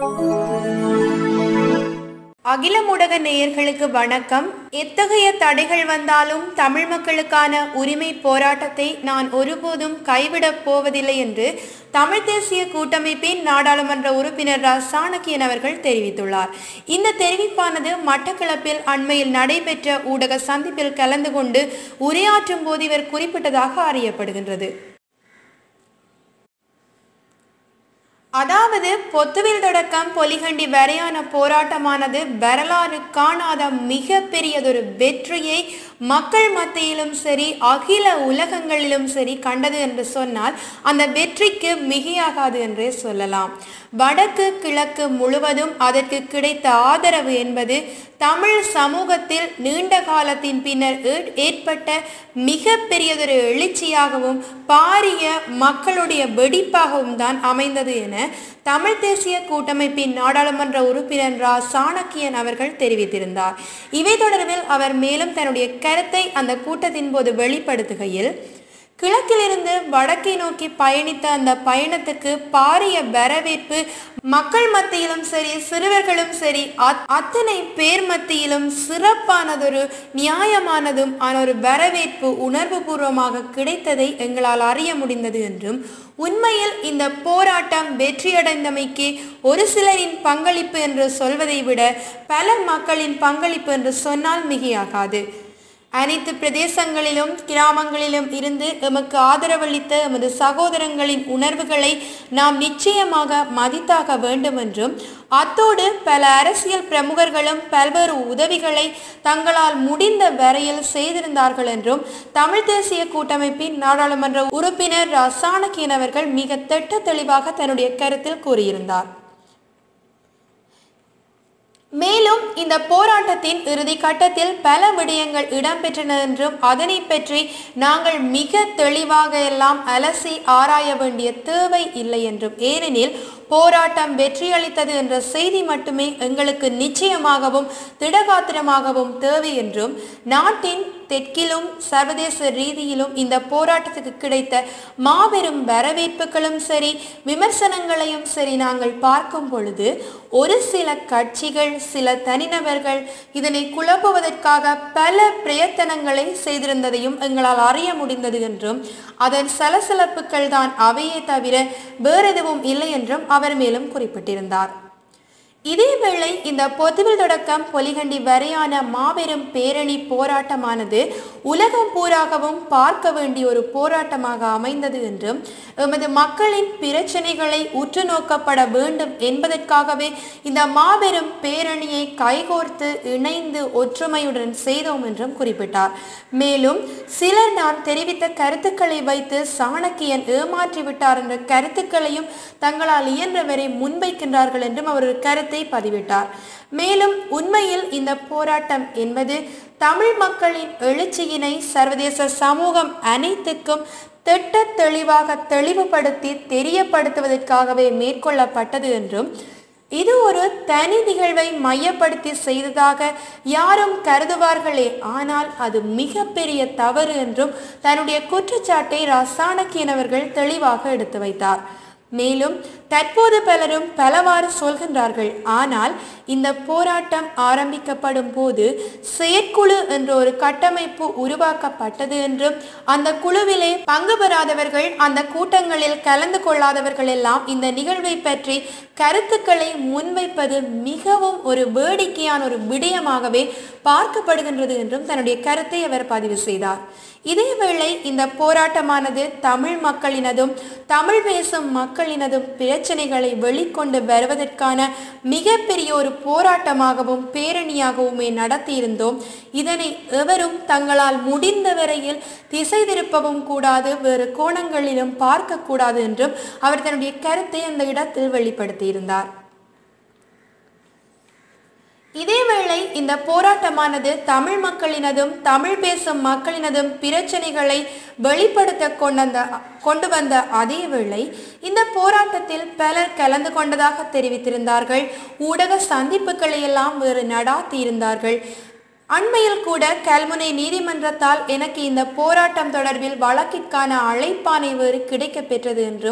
அகில ஊடக நேயர்களுக்கு வணக்கம் எத்தகைய தடைகள் வந்தாலும் தமிழ் மக்களுக்கான உரிமை போராட்டத்தை நான் ஒருபோதும் கைவிடப் போவதில்லை என்று தமிழ் தேசிய கூட்டமைப்பின் நாடாளுமன்ற உறுப்பினர் ரா சாணக்கியன் அவர்கள் தெரிவித்துள்ளார் இந்த தெரிவிப்பானது மட்டக்களப்பில் அண்மையில் நடைபெற்ற ஊடக சந்திப்பில் கலந்து கொண்டு உரையாற்றும் போது இவர் குறிப்பிட்டதாக அறியப்படுகின்றது அதாவது பொத்துவில் தொடக்கம் பொலிகண்டி வரையான போராட்டமானது வரலாறு காணாத மிக பெரியதொரு வெற்றியை மக்கள் மத்தியிலும் சரி அகில உலகங்களிலும் சரி கண்டது என்று சொன்னால் அந்த வெற்றிக்கு மிகையாகாது என்றே சொல்லலாம் வடக்கு கிழக்கு முழுவதும் அதற்கு கிடைத்த ஆதரவு என்பது தமிழ் சமூகத்தில் நீண்ட காலத்தின் பின்னர் ஏற்- ஏற்பட்ட மிக பெரியதொரு எழுச்சியாகவும் பாரிய மக்களுடைய வெடிப்பாகவும் தான் அமைந்தது என தமிழ் தேசிய கூட்டமைப்பின் நாடாளுமன்ற உறுப்பினர் ரா சாணக்கியன் அவர்கள் தெரிவித்திருந்தார் இவை தொடர்பில் அவர் மேலும் தன்னுடைய கருத்தை அந்த கூட்டத்தின் போது வெளிப்படுத்துகையில் கிழக்கிலிருந்து வடக்கை நோக்கி பயணித்த அந்த பயணத்துக்கு பாரிய வரவேற்பு மக்கள் மத்தியிலும் சரி சிறுவர்களும் சரி அத்- அத்தனை பேர் மத்தியிலும் சிறப்பானதொரு நியாயமானதும் ஆன ஒரு வரவேற்பு உணர்வுபூர்வமாக கிடைத்ததை எங்களால் அறிய முடிந்தது என்றும் உண்மையில் இந்த போராட்டம் வெற்றியடைந்தமைக்கு ஒரு சிலரின் பங்களிப்பு என்று சொல்வதை விட பல மக்களின் பங்களிப்பு என்று சொன்னால் மிகையாகாது அனைத்து பிரதேசங்களிலும் கிராமங்களிலும் இருந்து எமக்கு ஆதரவளித்த எமது சகோதரங்களின் உணர்வுகளை நாம் நிச்சயமாக மதித்தாக வேண்டும் என்றும் அத்தோடு பல அரசியல் பிரமுகர்களும் பல்வேறு உதவிகளை தங்களால் முடிந்த வரையில் செய்திருந்தார்கள் என்றும் தமிழ் தேசிய கூட்டமைப்பின் நாடாளுமன்ற உறுப்பினர் ரா சாணக்கியன் அவர்கள் மிக திட்ட தெளிவாக தன்னுடைய கருத்தில் கூறியிருந்தார் மேலும் இந்த போராட்டத்தின் இறுதி கட்டத்தில் பல விடயங்கள் இடம்பெற்றன என்றும் அதனை பற்றி நாங்கள் மிக தெளிவாக எல்லாம் அலசி ஆராய வேண்டிய தேவை இல்லை என்றும் ஏனெனில் போராட்டம் வெற்றியளித்தது என்ற செய்தி மட்டுமே எங்களுக்கு நிச்சயமாகவும் திடகாத்திரமாகவும் தேவை என்றும் நாட்டின் தெற்கிலும் சர்வதேச ரீதியிலும் இந்த போராட்டத்துக்கு கிடைத்த மாபெரும் வரவேற்புகளும் சரி விமர்சனங்களையும் சரி நாங்கள் பார்க்கும் பொழுது ஒரு சில கட்சிகள் சில தனிநபர்கள் இதனை குழப்புவதற்காக பல பிரயத்தனங்களை செய்திருந்ததையும் எங்களால் அறிய முடிந்தது என்றும் அதன் சலசலப்புகள் தான் அவையே தவிர வேறெதுவும் இல்லை என்றும் அவர் மேலும் குறிப்பிட்டிருந்தார் இதேவேளை இந்த பொதுவில் தொடக்கம் பொலிகண்டி வரையான மாபெரும் பேரணி போராட்டமானது உலகம் பூராகவும் பார்க்க வேண்டிய ஒரு போராட்டமாக அமைந்தது என்றும் எமது மக்களின் பிரச்சனைகளை உற்று நோக்கப்பட வேண்டும் என்பதற்காகவே இந்த மாபெரும் பேரணியை கைகோர்த்து இணைந்து ஒற்றுமையுடன் செய்தோம் என்றும் குறிப்பிட்டார் மேலும் சிலர் நான் தெரிவித்த கருத்துக்களை வைத்து சாணக்கியன் ஏமாற்றி விட்டார் என்ற கருத்துக்களையும் தங்களால் இயன்றவரை முன்வைக்கின்றார்கள் என்றும் அவர் ஒரு கருத்தை பதிவிட்டார் மேலும் உண்மையில் இந்த போராட்டம் என்பது தமிழ் மக்களின் எழுச்சியினை சர்வதேச சமூகம் அனைத்துக்கும் திட்ட தெளிவாக தெளிவுபடுத்தி தெரியப்படுத்துவதற்காகவே மேற்கொள்ளப்பட்டது என்றும் இது ஒரு தனி நிகழ்வை மையப்படுத்தி செய்ததாக யாரும் கருதுவார்களே ஆனால் அது மிகப்பெரிய தவறு என்றும் தன்னுடைய குற்றச்சாட்டை ரசானக்கியன் அவர்கள் தெளிவாக எடுத்து வைத்தார் மேலும் தற்போது பலரும் பலவாறு சொல்கின்றார்கள் ஆனால் இந்த போராட்டம் ஆரம்பிக்கப்படும் போது செயற்குழு என்ற ஒரு கட்டமைப்பு உருவாக்கப்பட்டது என்றும் அந்த குழுவிலே பங்கு பெறாதவர்கள் அந்த கூட்டங்களில் கலந்து கொள்ளாதவர்கள் எல்லாம் இந்த நிகழ்வை பற்றி கருத்துக்களை முன்வைப்பது மிகவும் ஒரு வேடிக்கையான ஒரு விடயமாகவே பார்க்கப்படுகின்றது என்றும் தன்னுடைய கருத்தை அவர் பதிவு செய்தார் இதேவேளை இந்த போராட்டமானது தமிழ் மக்களினதும் தமிழ் பேசும் மக்களினதும் பிரச்சனைகளை வெளிக்கொண்டு வருவதற்கான மிகப்பெரிய ஒரு போராட்டமாகவும் பேரணியாகவுமே நடத்தியிருந்தோம் இதனை எவரும் தங்களால் முடிந்த வரையில் திசை திருப்பவும் கூடாது வேறு கோணங்களிலும் பார்க்கக்கூடாது என்றும் அவர் தன்னுடைய கருத்தை அந்த இடத்தில் வெளிப்படுத்தியிருந்தார் இதேவேளை இந்த போராட்டமானது தமிழ் மக்களினதும் தமிழ் பேசும் மக்களினதும் பிரச்சனைகளை வெளிப்படுத்த கொண்டந்த கொண்டு வந்த அதே வேளை இந்த போராட்டத்தில் பலர் கலந்து கொண்டதாக தெரிவித்திருந்தார்கள் ஊடக சந்திப்புகளை எல்லாம் வேறு நடாத்தியிருந்தார்கள் அண்மையில் கூட கல்முனை நீதிமன்றத்தால் எனக்கு இந்த போராட்டம் தொடர்பில் வழக்கிற்கான அழைப்பானை வேறு கிடைக்கப் பெற்றது என்றும்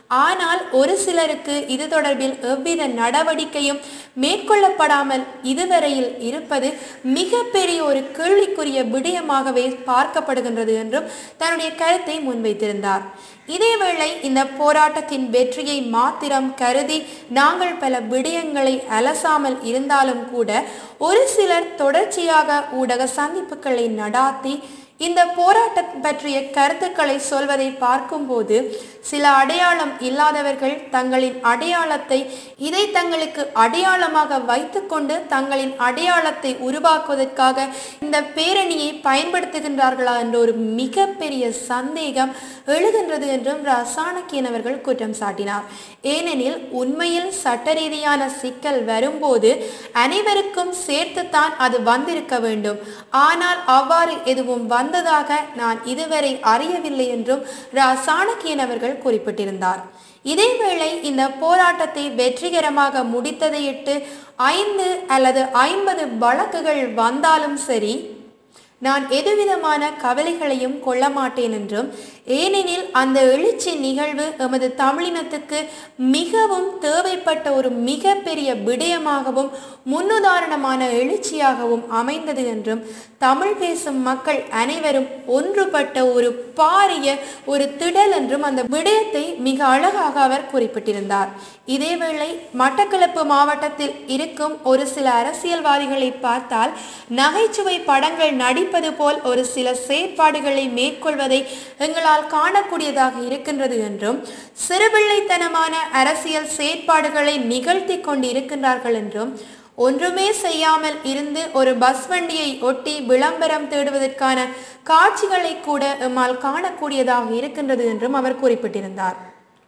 ஆனால் ஒரு சிலருக்கு இது தொடர்பில் எவ்வித நடவடிக்கையும் மேற்கொள்ளப்படாமல் இதுவரையில் இருப்பது மிகப்பெரிய ஒரு கேள்விக்குரிய விடயமாகவே பார்க்கப்படுகின்றது என்றும் தன்னுடைய கருத்தை முன்வைத்திருந்தார் இதேவேளை இந்த போராட்டத்தின் வெற்றியை மாத்திரம் கருதி நாங்கள் பல விடயங்களை அலசாமல் இருந்தாலும் கூட ஒரு சிலர் தொடர்ச்சியாக ஊடக சந்திப்புகளை நடாத்தி இந்த போராட்டம் பற்றிய கருத்துக்களை சொல்வதை பார்க்கும்போது சில அடையாளம் இல்லாதவர்கள் தங்களின் அடையாளத்தை இதை தங்களுக்கு அடையாளமாக வைத்துக்கொண்டு தங்களின் அடையாளத்தை உருவாக்குவதற்காக இந்த பேரணியை பயன்படுத்துகின்றார்களா என்ற ஒரு மிகப்பெரிய சந்தேகம் எழுகின்றது என்றும் ரசானக்கியன் அவர்கள் குற்றம் சாட்டினார் ஏனெனில் உண்மையில் சட்ட ரீதியான சிக்கல் வரும்போது அனைவருக்கும் சேர்த்துத்தான் அது வந்திருக்க வேண்டும் ஆனால் அவ்வாறு எதுவும் வந்ததாக நான் இதுவரை அறியவில்லை என்றும் ரா சாணக்கியன் அவர்கள் குறிப்பிட்டிருந்தார் இதேவேளை இந்த போராட்டத்தை வெற்றிகரமாக முடித்ததையிட்டு ஐந்து அல்லது ஐம்பது வழக்குகள் வந்தாலும் சரி நான் எதுவிதமான கவலைகளையும் கொள்ள மாட்டேன் என்றும் ஏனெனில் அந்த எழுச்சி நிகழ்வு எமது தமிழினத்துக்கு மிகவும் தேவைப்பட்ட ஒரு மிகப்பெரிய விடயமாகவும் முன்னுதாரணமான எழுச்சியாகவும் அமைந்தது என்றும் தமிழ் பேசும் மக்கள் அனைவரும் ஒன்றுபட்ட ஒரு பாரிய ஒரு திடல் என்றும் அந்த விடயத்தை மிக அழகாக அவர் குறிப்பிட்டிருந்தார் இதேவேளை மட்டக்களப்பு மாவட்டத்தில் இருக்கும் ஒரு சில அரசியல்வாதிகளை பார்த்தால் நகைச்சுவை படங்கள் நடிப்பது போல் ஒரு சில செயற்பாடுகளை மேற்கொள்வதை எங்களால் காணக்கூடியதாக இருக்கின்றது என்றும் சிறுபிள்ளைத்தனமான அரசியல் செயற்பாடுகளை நிகழ்த்தி கொண்டு இருக்கின்றார்கள் என்றும் ஒன்றுமே செய்யாமல் இருந்து ஒரு பஸ் வண்டியை ஒட்டி விளம்பரம் தேடுவதற்கான காட்சிகளை கூட எம்மால் காணக்கூடியதாக இருக்கின்றது என்றும் அவர் குறிப்பிட்டிருந்தார்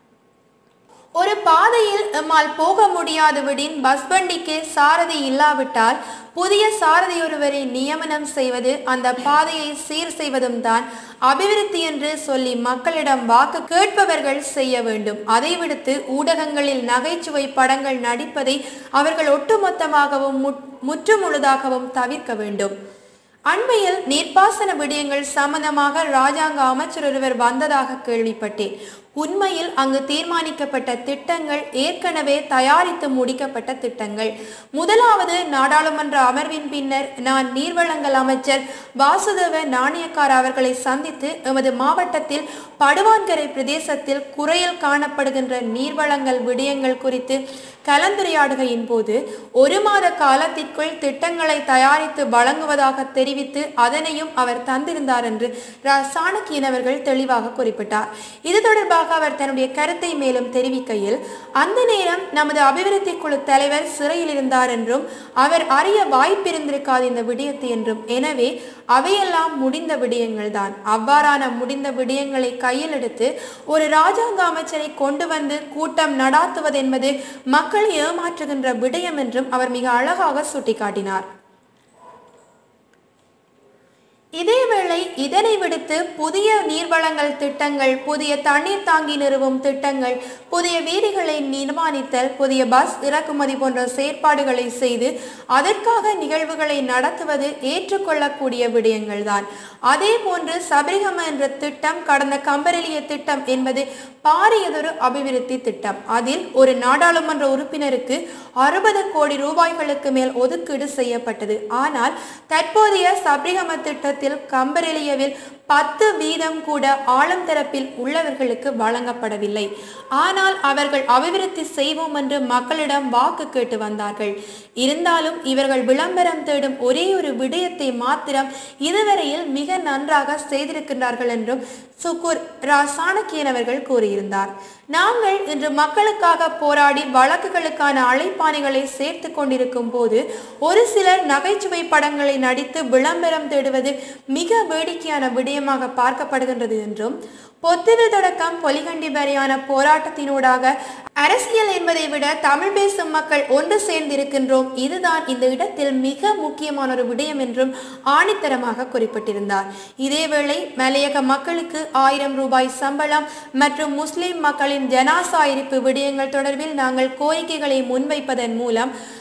ஒரு பாதையில் எம்மால் போக முடியாது விடின் பஸ் வண்டிக்கு சாரதி இல்லாவிட்டால் புதிய சாரதி ஒருவரை நியமனம் செய்வது அந்த பாதையை சீர் செய்வதும் தான் அபிவிருத்தி என்று சொல்லி மக்களிடம் வாக்கு கேட்பவர்கள் செய்ய வேண்டும் அதை விடுத்து ஊடகங்களில் நகைச்சுவை படங்கள் நடிப்பதை அவர்கள் ஒட்டுமொத்தமாகவும் முற்- முற்றுமுழுதாகவும் தவிர்க்க வேண்டும் அண்மையில் நீர்ப்பாசன விடயங்கள் சம்பந்தமாக ராஜாங்க அமைச்சர் ஒருவர் வந்ததாக கேள்விப்பட்டேன் உண்மையில் அங்கு தீர்மானிக்கப்பட்ட திட்டங்கள் ஏற்கனவே தயாரித்து முடிக்கப்பட்ட திட்டங்கள் முதலாவது நாடாளுமன்ற அமர்வின் பின்னர் நான் நீர்வளங்கள் அமைச்சர் வாசுதேவ நாணயக்கார் அவர்களை சந்தித்து எமது மாவட்டத்தில் படுவான்கரை பிரதேசத்தில் குறையில் காணப்படுகின்ற நீர்வளங்கள் விடயங்கள் குறித்து கலந்துரையாடுகையின் போது ஒரு மாத காலத்திற்குள் திட்டங்களை தயாரித்து வழங்குவதாக தெரிவித்து அதனையும் அவர் தந்திருந்தார் என்று ரா சாணக்கியன் அவர்கள் தெளிவாக குறிப்பிட்டார் இது தொடர்பாக அவர் தன்னுடைய கருத்தை மேலும் தெரிவிக்கையில் அந்த நேரம் நமது அபிவிருத்தி குழு தலைவர் சிறையில் இருந்தார் என்றும் அவர் அறிய வாய்ப்பிருந்திருக்காது இந்த விடயத்தை என்றும் எனவே அவையெல்லாம் முடிந்த விடயங்கள் தான் அவ்வாறான முடிந்த விடயங்களை கையில் எடுத்து ஒரு ராஜாங்க அமைச்சரை கொண்டு வந்து கூட்டம் நடாத்துவது என்பது மக்களை ஏமாற்றுகின்ற விடயம் என்றும் அவர் மிக அழகாக சுட்டிக்காட்டினார் இதேவேளை இதனை விடுத்து புதிய நீர்வளங்கள் திட்டங்கள் புதிய தண்ணீர் தாங்கி நிறுவும் திட்டங்கள் புதிய வீதிகளை நிர்மாணித்தல் புதிய பஸ் இறக்குமதி போன்ற செயற்பாடுகளை செய்து அதற்காக நிகழ்வுகளை நடத்துவது ஏற்றுக்கொள்ளக்கூடிய விடயங்கள் தான் அதே போன்று சபரிகம என்ற திட்டம் கடந்த கம்பரெலிய திட்டம் என்பது பாரியதொரு அபிவிருத்தி திட்டம் அதில் ஒரு நாடாளுமன்ற உறுப்பினருக்கு அறுபது கோடி ரூபாய்களுக்கு மேல் ஒதுக்கீடு செய்யப்பட்டது ஆனால் தற்போதைய சபரிகம திட்டத்தில் கம்பரெலியவில் பத்து வீதம் கூட ஆழம் தரப்பில் உள்ளவர்களுக்கு வழங்கப்படவில்லை ஆனால் அவர்கள் அபிவிருத்தி செய்வோம் என்று மக்களிடம் வாக்கு கேட்டு வந்தார்கள் இருந்தாலும் இவர்கள் விளம்பரம் தேடும் ஒரே ஒரு விடயத்தை மாத்திரம் இதுவரையில் மிக நன்றாக செய்திருக்கின்றார்கள் என்றும் சுக்கூர் ரா சாணக்கியன் அவர்கள் கூறியிருந்தார் நாங்கள் இன்று மக்களுக்காக போராடி வழக்குகளுக்கான அழைப்பாணிகளை சேர்த்து கொண்டிருக்கும் போது ஒரு சிலர் நகைச்சுவை படங்களை நடித்து விளம்பரம் தேடுவது மிக வேடிக்கையான விடயமாக பார்க்கப்படுகின்றது என்றும் பொத்துவில் தொடக்கம் பொலிகண்டி வரையான போராட்டத்தினூடாக அரசியல் என்பதை விட தமிழ் பேசும் மக்கள் ஒன்று சேர்ந்திருக்கின்றோம் இதுதான் இந்த இடத்தில் மிக முக்கியமான ஒரு விடயம் என்றும் ஆணித்தரமாக குறிப்பிட்டிருந்தார் இதேவேளை மலையக மக்களுக்கு ஆயிரம் ரூபாய் சம்பளம் மற்றும் முஸ்லிம் மக்களின் ஜனாசா இருப்பு விடயங்கள் தொடர்பில் நாங்கள் கோரிக்கைகளை முன்வைப்பதன் மூலம்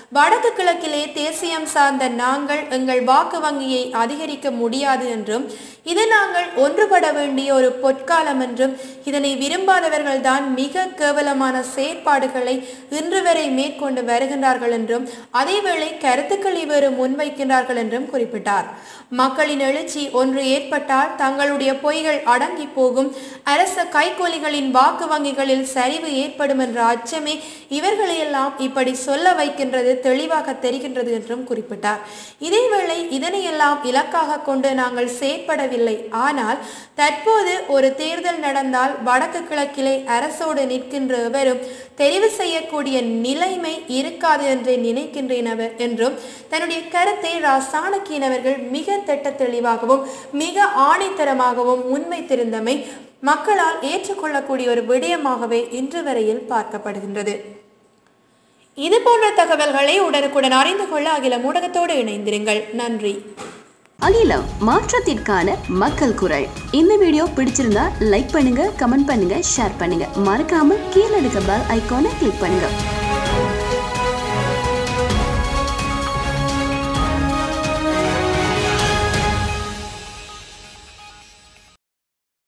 வடக்கு கிழக்கிலே தேசியம் சார்ந்த நாங்கள் எங்கள் வாக்கு வங்கியை அதிகரிக்க முடியாது என்றும் இது நாங்கள் ஒன்றுபட வேண்டிய ஒரு பொற்காலம் என்றும் இதனை விரும்பாதவர்கள் தான் மிக கேவலமான செயற்பாடுகளை இன்று வரை மேற்கொண்டு வருகின்றார்கள் என்றும் அதேவேளை கருத்துக்களை வேறு முன்வைக்கின்றார்கள் என்றும் குறிப்பிட்டார் மக்களின் எழுச்சி ஒன்று ஏற்பட்டால் தங்களுடைய பொய்கள் அடங்கி போகும் அரச கைகோலிகளின் வாக்கு வங்கிகளில் சரிவு ஏற்படும் என்ற அச்சமே இவர்களையெல்லாம் இப்படி சொல்ல வைக்கின்றது தெளிவாக தெரிகின்றது என்றும் குறிப்பிட்டார் இதேவேளை இதனையெல்லாம் இலக்காக கொண்டு நாங்கள் செயற்படவில்லை ஆனால் தற்போது ஒரு தேர்தல் நடந்தால் வடக்கு கிழக்கிலே அரசோடு நிற்கின்ற எவரும் தெரிவு செய்யக்கூடிய நிலைமை இருக்காது என்றே நினைக்கின்றேன் அவர் என்றும் தன்னுடைய கருத்தை ரா சாணக்கியன் அவர்கள் மிக திட்ட தெளிவாகவும் மிக ஆணித்தரமாகவும் முன்வைத்திருந்தமை மக்களால் ஏற்றுக்கொள்ளக்கூடிய ஒரு விடயமாகவே இன்று வரையில் பார்க்கப்படுகின்றது இது போன்ற தகவல்களை உடனுக்குடன் அறிந்து கொள்ள அகில ஊடகத்தோடு இணைந்திருங்கள் நன்றி அகிலம் மாற்றத்திற்கான மக்கள் குரல் இந்த வீடியோ பிடிச்சிருந்தா லைக் பண்ணுங்க கமெண்ட் பண்ணுங்க ஷேர் பண்ணுங்க மறக்காம கீழே இருக்க பெல் ஐகானை கிளிக் பண்ணுங்க